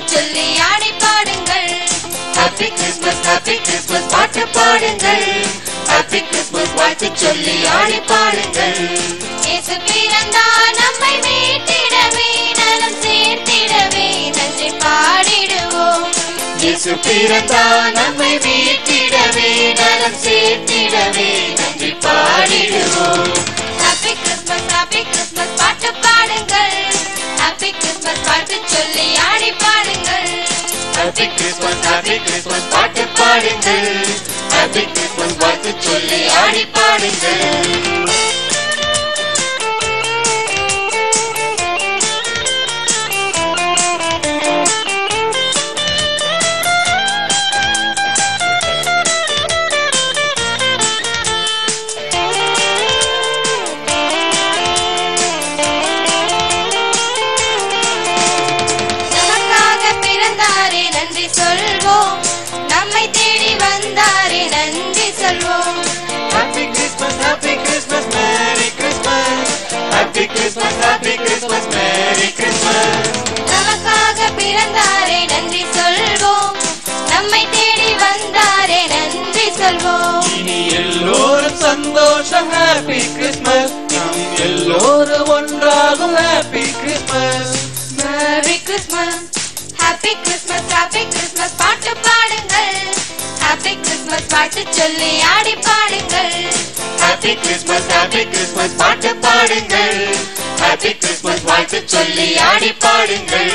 சொல்லி ஆடி பாடுங்கள் ஹாப்பி கிறிஸ்மஸ் ஹாப்பி கிறிஸ்மஸ் பாட்டு பாடுங்கள் ஹாப்பி கிறிஸ்மஸ் வாழ்த்து சொல்லி ஆடி பாடுங்கள் இயேசு பிறந்தார் நம்மை மீட்டிடவே நலம் சேர்த்திடவே நன்றி பாடிடுவோம் இயேசு பிறந்தார் நம்மை மீட்டிடவே நலம் சேர்த்திடவே நன்றி பாடிடுவோம் ஹாப்பி கிறிஸ்மஸ் ஹாப்பி கிறிஸ்மஸ் பாட்டு பாடுங்கள் ஹாப்பி கிறிஸ்மஸ் பாட்டு சொல்லி ஆடி பாடுங்கள் ஹாப்பி கிறிஸ்மஸ் ஹாப்பி கிறிஸ்மஸ் பாட்டு பாடுங்கள் ஹாப்பி கிறிஸ்மஸ் வாழ்த்து சொல்லி ஆடி பாடுங்கள் நமக்காக பிறந்தாரே நன்றி சொல்வோம் நம்மை தேடி வந்தாரே நன்றி சொல்வோம் Happy Christmas, Happy Christmas, Merry Christmas. Happy Christmas, Happy Christmas, Merry Christmas. நமக்காக பிறந்தாரே நன்றி சொல்வோம் நம்மை தேடி வந்தாரே நன்றி சொல்வோம் இனி எல்லோரும் சந்தோஷம் ஹாப்பி கிறிஸ்மஸ் நாம் எல்லோரும் ஒன்றாகும் happy Christmas merry Christmas happy Christmas happy Christmas பாட்டு பாடுங்கள் ஹாப்பி கிறிஸ்மஸ் பாட்டு சொல்லி ஆடி பாடுங்கள் Happy Christmas, Happy Christmas, பாட்டு பாடுங்கள் Happy Christmas, வாழ்த்து சொல்லி ஆடி பாடுங்கள்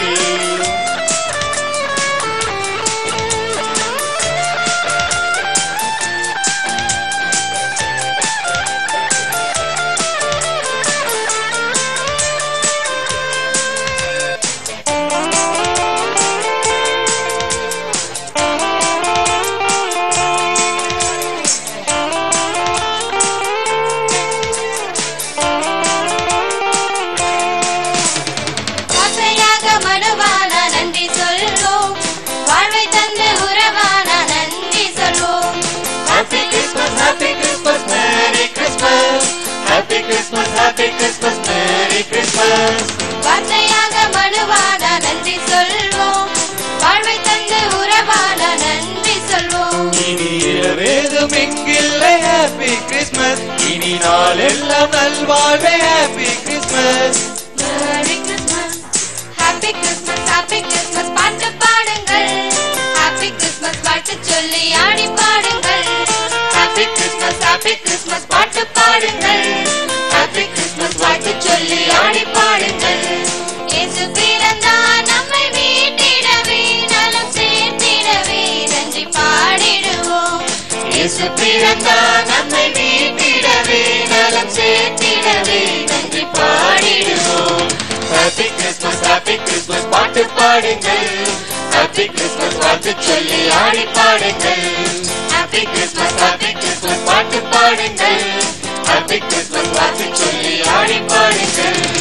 வார்த்தையாக மனுவானா நன்றி சொல்வோம் வாழ்வை தந்து உறவானா நன்றி சொல்வோம் Happy Christmas, Happy Christmas, Merry Christmas. Happy Christmas, Happy Christmas, Merry Christmas. வார்த்தையாக மனுவானா நன்றி சொல்வோம் வாழ்வை தந்து உறவானா நன்றி சொல்வோம் இனி இரவேதும் எங்கில்லை ஹாப்பி கிறிஸ்மஸ் இனி நாளெல்லாம் நல்வாழ்வே happy Christmas merry Christmas happy Christmas happy Christmas பாட்டு பாடுங்கள் ஹாப்பி கிறிஸ்மஸ் பாட்டு சொல்லி ஆடி பாடுங்கள் Happy Christmas, Happy Christmas, பாட்டு பாடுங்கள் Happy Christmas, வாழ்த்து சொல்லி ஆடி பாடுங்கள் இயேசு பிறந்தார் நம்மை மீட்டிடவே நலம் சேர்த்திடவே நன்றி பாடிடுவோம் இயேசு பிறந்தார் நம்மை மீட்டிடவே நலம் சேர்த்திடவே நன்றி பாடிடுவோம் Happy Christmas, Happy Christmas, பாட்டு பாடுங்கள் Happy Christmas, வாழ்த்து சொல்லி ஆடி பாடுங்கள் Happy Christmas, Happy Christmas, பாட்டு பாடுங்கள் Happy Christmas, வாழ்த்து சொல்லி ஆடி பாடுங்கள்